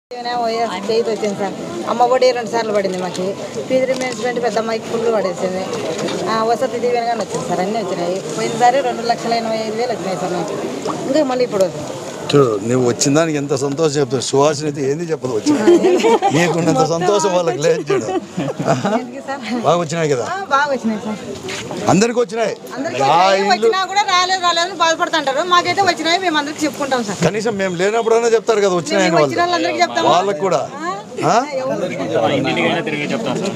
చేతి వచ్చింది సార్ అమ్మ ఒడి రెండు సార్లు పడింది మాకు ఫీజు రిమేన్స్మెంట్ పెద్ద అమ్మాయికి ఫుల్ పడేసింది ఆ, వసతి దీవెన కానీ వచ్చింది సార్ అన్నీ వచ్చినాయి పోయినసారి రెండు లక్షల ఎనభై ఐదు వేలు వచ్చినాయి సార్ నాకు ఇంకా మళ్ళీ ఇప్పుడు చూడు నువ్వు వచ్చిన దానికి ఎంత సంతోషం చెప్తావు సువాసన అయితే ఏంది చెప్పదు వచ్చి నీకున్నంత సంతోషం వాళ్ళకి లేదు చూడు ఎందుకు సార్ బాగా వచ్చినాయి కదా ఆ, బాగా వచ్చినాయి సార్ అందరికి వచ్చినాయి అందరికీ ఆ వచ్చినాయి. ఇల్లు వచ్చినా కూడా రాలేదు రాలేదని బాధపడుతుంటారు మాకైతే వచ్చినాయి మేము అందరికి చెప్పుకుంటాం సార్ కనీసం మేము లేనప్పుడైనా చెప్తారు కదా వచ్చినాయని వచ్చిన వాళ్ళు వాళ్ళందరికీ చెప్తాము వాళ్ళకి కూడా ఆ? ఎవరు